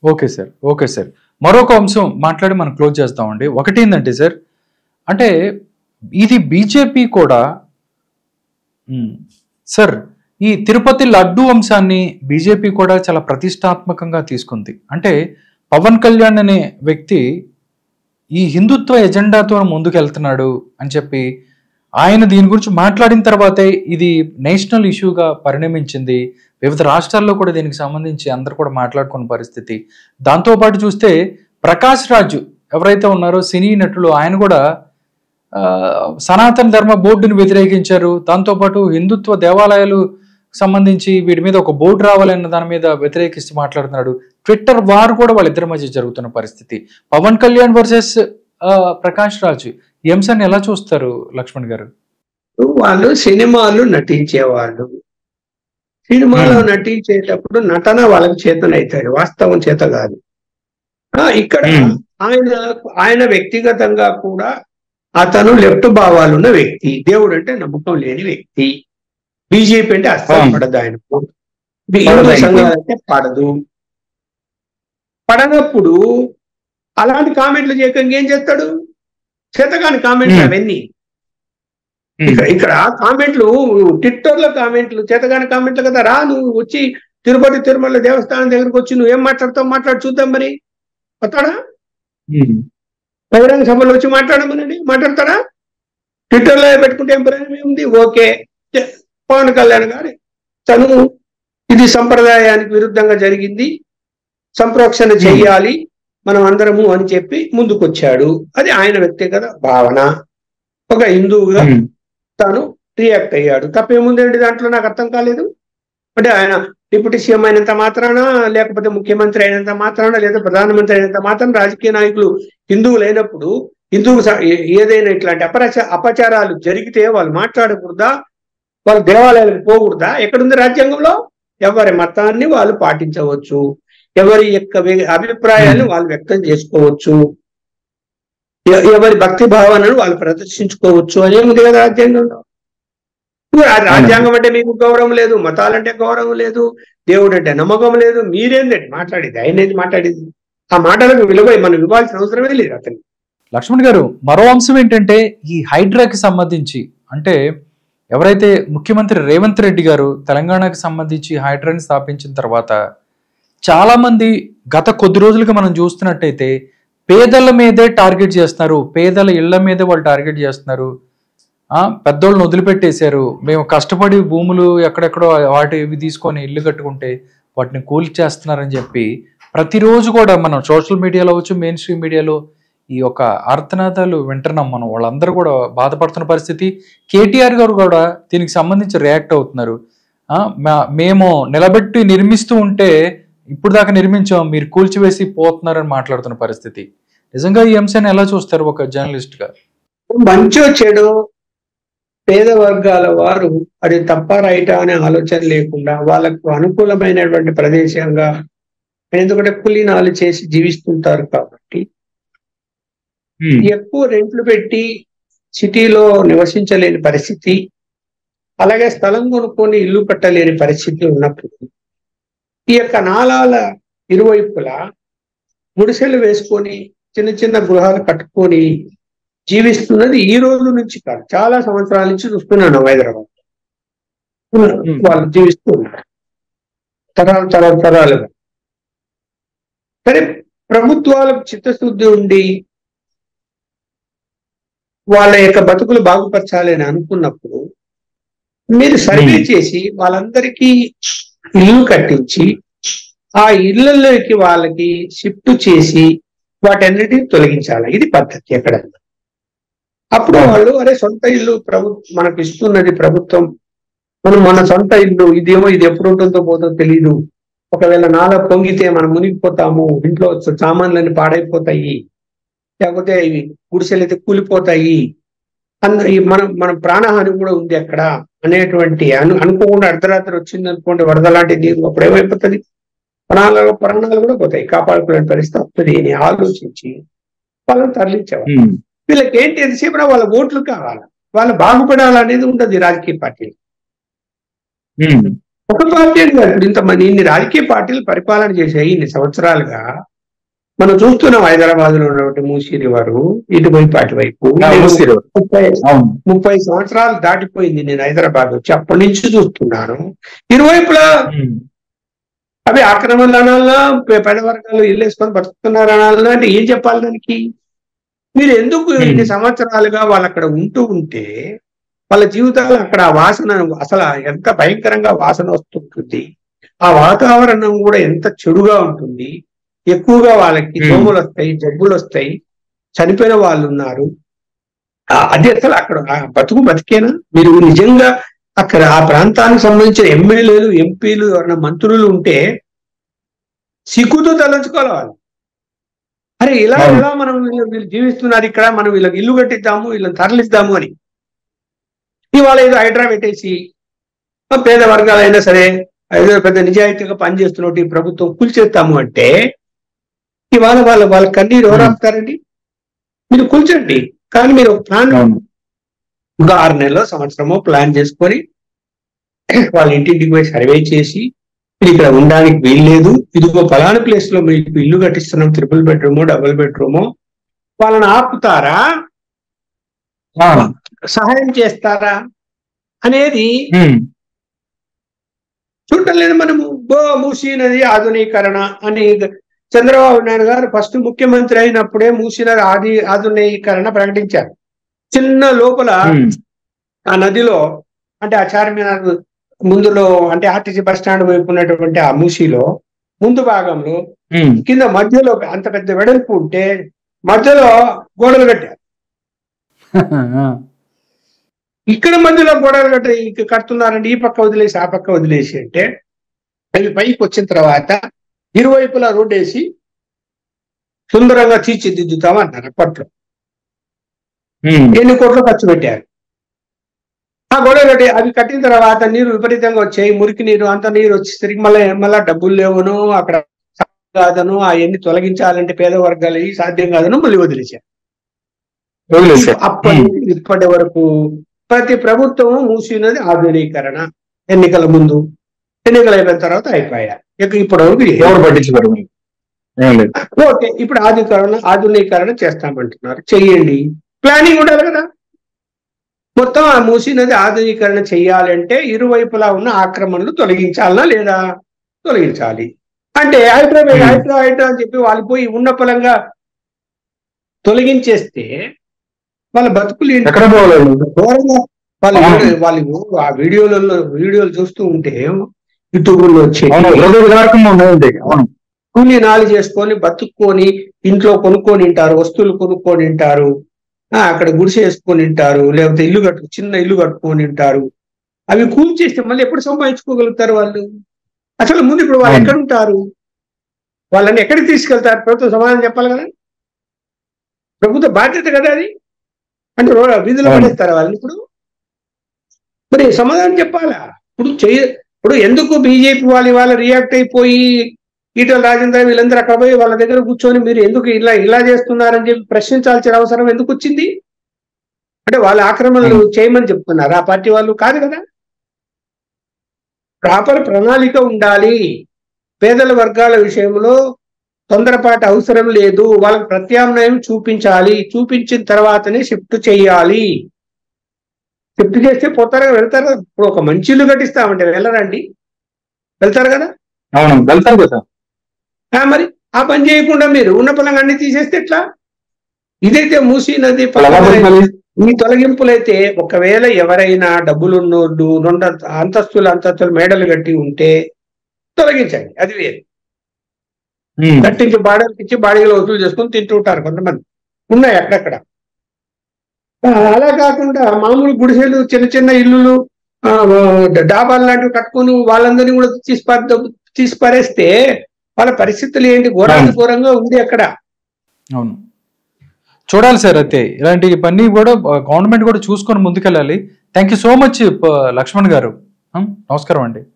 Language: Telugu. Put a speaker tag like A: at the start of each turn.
A: ఓకే సార్ ఓకే సార్ మరొక అంశం మాట్లాడి మనం క్లోజ్ చేస్తామండి ఒకటి ఏంటంటే సార్ అంటే ఇది బీజేపీ కూడా మ్, సార్ ఈ తిరుపతి లడ్డు అంశాన్ని బీజేపీ కూడా చాలా ప్రతిష్టాత్మకంగా తీసుకుంది అంటే పవన్ కళ్యాణ్ అనే వ్యక్తి ఈ హిందుత్వ ఎజెండాతో ముందుకెళ్తున్నాడు అని చెప్పి ఆయన దీని గురించి మాట్లాడిన తర్వాతే ఇది నేషనల్ ఇష్యూగా పరిణమించింది వివిధ రాష్ట్రాల్లో కూడా దీనికి సంబంధించి అందరు కూడా మాట్లాడుకున్న పరిస్థితి దాంతోపాటు చూస్తే ప్రకాష్ రాజు ఎవరైతే ఉన్నారో సినీ నటులు ఆయన కూడా ఆ, సనాతన ధర్మ బోర్డును వ్యతిరేకించారు దాంతోపాటు హిందుత్వ దేవాలయాలు సంబంధించి వీటి మీద ఒక బోర్డు రావాలన్న దాని మీద వ్యతిరేకిస్తూ మాట్లాడుతున్నాడు ట్విట్టర్ వార్ కూడా వాళ్ళిద్దరి మధ్య జరుగుతున్న పరిస్థితి పవన్ కళ్యాణ్ వర్సెస్ ప్రకాష్ రాజు ఈ అంశాన్ని ఎలా చూస్తారు లక్ష్మణ్ గారు
B: వాళ్ళు సినిమాలు నటించేవాళ్ళు సినిమాలో
A: Hmm.
B: నటించేటప్పుడు నటన వాళ్ళకి చేతనైతాడు వాస్తవం చేత కాదు ఆ, ఇక్కడ
A: Hmm.
B: ఆయన ఆయన వ్యక్తిగతంగా కూడా అతను లెఫ్ట్ భావాలున్న వ్యక్తి దేవుడు అంటే నమ్మకం లేని వ్యక్తి బీజేపీ అంటే అస్సలు
A: Hmm.
B: పడదు ఆయన హిందూ
A: పడదు.
B: సంఘాలంటే పడదు పడనప్పుడు అలాంటి కామెంట్లు చేయక ఇంకేం చేస్తాడు చేతగాని కామెంట్లు
A: Hmm.
B: అవన్నీ ఇక్కడ ఇక్కడ కామెంట్లు ట్విట్టర్ లో కామెంట్లు చేతగాని కామెంట్లు కదా రా నువ్వు వచ్చి తిరుపతి తిరుమల దేవస్థానం దగ్గరకు వచ్చి నువ్వు ఏం మాట్లాడతావు మాట్లాడి చూద్దాం మరి వస్తాడా బహిరంగ సభలో వచ్చి మాట్లాడమనండి మాట్లాడతాడా ట్విట్టర్ లో పెట్టుకుంటే ఏం ప్రయోజనం ఉంది ఓకే చే- పవన్ కళ్యాణ్ గారు తను ఇది సంప్రదాయానికి విరుద్ధంగా జరిగింది సంప్రోక్షణ చెయ్యాలి మనం అందరము అని చెప్పి ముందుకొచ్చాడు అది ఆయన వ్యక్తిగత భావన ఒక హిందువుగా తాను రియాక్ట్ అయ్యాడు తప్పేముందండి దాంట్లో నాకు అర్థం కాలేదు అంటే ఆయన డిప్యూటీ సీఎం అయినంత మాత్రాన లేకపోతే ముఖ్యమంత్రి అయినంత మాత్రాన లేదా ప్రధానమంత్రి అయినంత మాత్రం రాజకీయ నాయకులు హిందువులు అయినప్పుడు హిందువు స- ఏ- ఏదైనా ఇట్లాంటి అపరచ అపచారాలు జరిగితే వాళ్ళు మాట్లాడకూడదా వాళ్ళు దేవాలయాలకు పోకూడదా ఎక్కడుంది రాజ్యాంగంలో ఎవరి మతాన్ని వాళ్ళు పాటించవచ్చు ఎవరి యొక్క వే- అభిప్రాయాలను వాళ్ళు వ్యక్తం చేసుకోవచ్చు ఎ- ఎవరి భక్తి భావనను వాళ్ళు ప్రదర్శించుకోవచ్చు అని ఉంది కదా రాజ్యాంగంలో ఇప్పుడు ఆ రాజ్యాంగం అంటే మీకు గౌరవం లేదు మతాలంటే గౌరవం లేదు దేవుడు అంటే నమ్మకం లేదు మీరేందండి మాట్లాడేది ఆయన ఏది మాట్లాడేది ఆ మాటలకు విలువ మనం ఇవ్వాల్సిన అవసరమే లేదు అతను
A: లక్ష్మణ్ గారు మరో అంశం ఏంటంటే ఈ హైడ్రాకి సంబంధించి అంటే ఎవరైతే ముఖ్యమంత్రి రేవంత్ రెడ్డి గారు తెలంగాణకు సంబంధించి హైడ్రాని స్థాపించిన తర్వాత చాలా మంది గత కొద్ది రోజులుగా మనం చూస్తున్నట్టయితే పేదల మీదే టార్గెట్ చేస్తున్నారు పేదల ఇళ్ల మీదే వాళ్ళు టార్గెట్ చేస్తున్నారు ఆ పెద్దోళ్ళని వదిలిపెట్టేశారు మేము కష్టపడి భూములు ఎక్కడెక్కడో వాటి ఇవి తీసుకొని ఇల్లు కట్టుకుంటే వాటిని కూల్ చేస్తున్నారని చెప్పి ప్రతిరోజు కూడా మనం సోషల్ మీడియాలో అవచ్చు మెయిన్ స్ట్రీమ్ మీడియాలో ఈ యొక్క ఆర్తనాదాలు వింటున్నాం మనం వాళ్ళందరూ కూడా బాధపడుతున్న పరిస్థితి కేటీఆర్ గారు కూడా దీనికి సంబంధించి రియాక్ట్ అవుతున్నారు ఆ, మా- మేము నిలబెట్టి నిర్మిస్తూ ఉంటే ఇప్పుడు దాకా నిర్మించాం మీరు కూల్చివేసి పోతున్నారని మాట్లాడుతున్న పరిస్థితి నిజంగా ఈ అంశాన్ని ఎలా చూస్తారు ఒక జర్నలిస్ట్ గా
B: మంచో చెడు పేద వర్గాల వారు అది తప్ప రైటా అనే ఆలోచన లేకుండా వాళ్ళకు అనుకూలమైనటువంటి ప్రదేశంగా ఎందుకంటే కులీనాలు చేసి జీవిస్తుంటారు కాబట్టి ఎక్కువ రెంట్లు పెట్టి సిటీలో నివసించలేని పరిస్థితి అలాగే స్థలం కొనుక్కొని ఇల్లు కట్టలేని పరిస్థితి ఉన్నప్పుడు ఈ యొక్క నాలాల ఇరువైపులా గుడిసెలు వేసుకొని చిన్న చిన్న గృహాలు కట్టుకొని జీవిస్తున్నది ఈ రోజు నుంచి కాదు చాలా సంవత్సరాల నుంచి చూస్తున్నాను హైదరాబాద్ వాళ్ళు జీవిస్తున్నారు తరాలు తరాలు తరాలుగా సరే ప్రభుత్వాలకు చిత్తశుద్ధి ఉండి వాళ్ళ యొక్క బతుకులు బాగుపరచాలి అని అనుకున్నప్పుడు మీరు సర్వే
A: Hmm.
B: చేసి వాళ్ళందరికీ ఇల్లు కట్టించి ఆ ఇళ్లలోకి వాళ్ళకి షిఫ్ట్ చేసి వాటన్నిటిని తొలగించాలి ఇది పద్ధతి ఎక్కడన్నా అప్పుడు వాళ్ళు అరే సొంత ఇల్లు ప్రభు మనకు ఇస్తున్నది ప్రభుత్వం మనం మన సొంత ఇల్లు ఇదేమో ఇది ఎప్పుడు ఉంటుందో పోతుందో తెలియదు ఒకవేళ నాల పొంగితే మనం మునిగిపోతాము ఇంట్లో సామాన్లన్నీ పాడైపోతాయి లేకపోతే ఇవి గుడిసెలు అయితే కూలిపోతాయి అన్న ఈ మనం మన ప్రాణహాని కూడా ఉంది అక్కడ అనేటువంటి అను అనుకోకుండా అర్ధరాత్రి వచ్చింది అనుకోండి వరద లాంటిది అప్పుడు ఏమైపోతుంది ప్రాణాలు ప్రాణాలు కూడా పోతాయి కాపాడుకునే పరిస్థితి వస్తుంది అని ఆలోచించి వాళ్ళని తరలించేవారు వీళ్ళకి ఏంటి ఎంతసేపు వాళ్ళ ఓట్లు కావాలి వాళ్ళు బాగుపడాలనేది ఉండదు ఈ రాజకీయ పార్టీలు ఒక పార్టీ అని కాదు ఇప్పుడు ఇంతమంది ఇన్ని రాజకీయ పార్టీలు పరిపాలన చేశాయి ఇన్ని సంవత్సరాలుగా మనం చూస్తున్నాం హైదరాబాద్ లో ఉన్నటువంటి మూసీరి వారు ఇటువైపు అటువైపు
A: ఆ,
B: నేను
A: మూసీరి వారు.
B: ముప్పై
A: అవును
B: ముప్పై సంవత్సరాలు దాటిపోయింది నేను హైదరాబాద్ వచ్చి అప్పటి నుంచి చూస్తున్నాను ఇరువైపులా
A: ఉమ్.
B: అవి ఆక్రమణలు అనాలనా పే- పేద వర్గాలు ఇల్లు వేసుకొని బతుకుతున్నారు అనాలనా అంటే ఏం చెప్పాలి దానికి మీరు ఎందుకు
A: Hmm.
B: ఇన్ని సంవత్సరాలుగా వాళ్ళు అక్కడ ఉంటూ ఉంటే వాళ్ళ జీవితాలు అక్కడ ఆ వాసన అసలు ఎంత భయంకరంగా వాసన వస్తుంటుంది ఆ వాతావరణం కూడా ఎంత చెడుగా ఉంటుంది ఎక్కువగా వాళ్ళకి
A: Hmm.
B: దోమలు వస్తాయి జబ్బులు వస్తాయి చనిపోయిన వాళ్ళు ఉన్నారు ఆ, అది అసలు అక్కడ ఆ బతుకు బతికేనా మీరు నిజంగా అక్కడ ఆ ప్రాంతానికి సంబంధించిన ఎమ్మెల్యేలు ఎంపీలు ఎవరైనా మంత్రులు ఉంటే సిగ్గుతో తలంచుకోవాలి వాళ్ళు అరే ఇలా
A: అవును.
B: ఎలా మనం వీళ్ళు వీళ్ళు జీవిస్తున్నారు ఇక్కడ మనం వీళ్ళకి ఇల్లు కట్టిద్దాము వీళ్ళని తరలిద్దాము అని ఇవాళ ఏదో హైడ్రా పెట్టేసి ఆ పేద వర్గాలైనా సరే ఏదో పెద్ద నిజాయితీగా పనిచేస్తున్నట్టు ఈ ప్రభుత్వం కూల్చేస్తాము అంటే ఇవాళ వాళ్ళ వాళ్ళ కన్నీరు ఎవరు
A: Hmm.
B: ఆపుతారండి మీరు కూల్చండి కానీ మీరు ఒక ప్లాన్
A: అవును
B: ఇంకా ఆరు నెలలో సంవత్సరమో ప్లాన్ చేసుకొని వాళ్ళ ఇంటింటికి పోయి సర్వే చేసి మీరు ఇక్కడ ఉండడానికి వీల్లేదు ఇదిగో ఫలానా ప్లేస్ లో మీకు ఇల్లు కట్టిస్తున్నాం ట్రిపుల్ బెడ్రూమో డబుల్ బెడ్రూమో వాళ్ళని ఆపుతారా
A: ఆ,
B: సహాయం చేస్తారా అనేది
A: ఉమ్.
B: చూడటం లేదు మనము గో మూసీ నది ఆధునీకరణ అని చంద్రబాబు నాయుడు గారు ఫస్ట్ ముఖ్యమంత్రి అయినప్పుడే మూసీ నది ఆది ఆధునీకరణ ప్రకటించారు చిన్న లోపల
A: ఉమ్.
B: ఆ నదిలో అంటే ఆ చార్మినార్ ముందులో అంటే ఆర్టీసీ బస్ స్టాండ్ వైపు ఉన్నటువంటి ఆ మూసీలో ముందు భాగంలో
A: ఉమ్.
B: కింద మధ్యలో అంత పెద్ద వెడల్పు ఉంటే మధ్యలో గోడలు కట్టారు
A: ఆ.
B: ఇక్కడ మధ్యలో గోడలు కట్టి ఇక కడుతున్నారండి ఈ పక్క వదిలేసి ఆ పక్క వదిలేసి అంటే అవి పైకి వచ్చిన తర్వాత ఇరువైపులా రోడ్డు వేసి సుందరంగా తీర్చిదిద్దుతాం అన్నారు అప్పట్లో
A: ఉమ్.
B: ఎన్ని కోట్లు ఖర్చు పెట్టారు ఆ గొడవ కట్టి అవి కట్టిన తర్వాత నీరు విపరీతంగా వచ్చాయి మురికి నీరు అంత నీరు వచ్చి తిరిగి మళ్ళీ మళ్ళీ డబ్బులు లేవును అక్కడ సాధ్యం కాదను అవన్నీ తొలగించాలంటే పేద వర్గాలు సాధ్యం కాదను మళ్ళీ వదిలేశారు
A: వదిలేశారు.
B: అప్పటి నుంచి ఇప్పటి వరకు ప్రతి ప్రభుత్వం మూసినది ఆధునీకరణ ఎన్నికల ముందు ఎన్నికలు అయిపోయిన తర్వాత అయిపోయా ఇక ఇప్పటి వరకు ఇది.
A: ఎవరు పట్టించుకోరు మరి. ఏం లేదు
B: ఓకే ఇప్పుడు ఆధునీకరణ ఆధునీకరణ చేస్తామంటున్నారు చెయ్యండి ప్లానింగ్ ఉండాలి కదా మొత్తం ఆ మూసినది ఆధునీకరణ చెయ్యాలంటే ఇరువైపులా ఉన్న ఆక్రమణలు తొలగించాలనా లేదా తొలగించాలి అంటే హైదరాబాద్
A: Hmm.
B: హైదరాబాద్ హైదరాబాద్ అని చెప్పి వాళ్ళు పోయి ఉన్న పలంగా తొలగించేస్తే వాళ్ళ బతుకులు ఏంటి?
A: ఎక్కడ పోలేదు
B: ఘోరంగా వాళ్ళు
A: అవును.
B: వీడియో- వాళ్ళు ఆ వీడియోలలో వీడియోలు చూస్తూ ఉంటే యూట్యూబ్లో వచ్చి
A: అవును హృదయ కార్యక్రమం ఉన్నది అవును
B: కూలీ నాలి చేసుకొని బతుక్కొని ఇంట్లో కొనుక్కొని తింటారు వస్తువులు కొనుక్కొని తింటారు ఆ, అక్కడ గుడిసె వేసుకొని తింటారు లేకపోతే ఇల్లు కట్టు చిన్న ఇల్లు కట్టుకొని తింటారు అవి కూల్ చేస్తే మళ్ళీ ఎప్పుడు సంపాదించుకోగలుగుతారు వాళ్ళు అసలు ముందు ఇప్పుడు వాళ్ళు
A: అవును.
B: ఎక్కడ ఉంటారు వాళ్ళని ఎక్కడికి తీసుకెళ్తారు ప్రభుత్వం సమాధానం చెప్పాలి కదా ప్రభుత్వ బాధ్యత కదా అది అంటే రో- వీధిలో
A: అవును.
B: పడేస్తారు వాళ్ళని ఇప్పుడు మరి సమాధానం చెప్పాలా ఇప్పుడు చెయ్య ఇప్పుడు ఎందుకు బీజేపీ వాళ్ళు ఇవాళ రియాక్ట్ అయిపోయి ఈటల రాజేంద్ర వీళ్ళందరూ అక్కడ పోయి వాళ్ళ దగ్గర కూర్చొని మీరు ఎందుకు ఇలా ఇలా చేస్తున్నారని చెప్పి ప్రశ్నించాల్సిన అవసరం ఎందుకు వచ్చింది అంటే వాళ్ళ ఆక్రమణలు చేయమని చెప్తున్నారు ఆ పార్టీ వాళ్ళు కాదు కదా ప్రాపర్ ప్రణాళిక ఉండాలి పేదల వర్గాల విషయంలో తొందరపాటు అవసరం లేదు వాళ్ళకి ప్రత్యామ్నాయం చూపించాలి చూపించిన తర్వాతనే షిఫ్ట్ చేయాలి షిఫ్ట్ చేస్తే పోతారా వెళ్తారా ఇప్పుడు ఒక మంచి ఇల్లు కట్టిస్తామంటే వెళ్ళరండి వెళ్తారు కదా
A: అవును వెళ్తారు కదా
B: ఆ మరి ఆ పని చేయకుండా మీరు ఉన్న పొలం అన్ని తీసేస్తే ఎట్లా ఇదైతే మూసీ నది
A: అలా
B: పక్కన
A: బతకాలి.
B: ఈ తొలగింపులైతే ఒకవేళ ఎవరైనా డబ్బులున్నోళ్ళు రెండు అంతస్తులు అంతస్తులు మేడలు కట్టి ఉంటే తొలగించండి అది వేరు
A: ఉమ్.
B: కట్టించి బాడీలకు ఇచ్చి బాడీలో వసూలు చేసుకొని తింటుంటారు కొంతమంది ఉన్నాయి అక్కడక్కడ ఆ, అలా కాకుండా మామూలు గుడిసెలు చిన్న చిన్న ఇల్లులు ఆ, డాబాలు లాంటివి కట్టుకొని వాళ్ళందరినీ కూడా తీసి పార- తీసి పారేస్తే వాళ్ళ పరిస్థితులు ఏంటి ఘోరాతి ఘోరంగా ఉంది అక్కడ
A: అవును చూడాలి సార్ అయితే ఇలాంటి పని కూడా గవర్నమెంట్ కూడా చూసుకొని ముందుకెళ్ళాలి thank you so much Lakshman garu ఆ, నమస్కారం అండి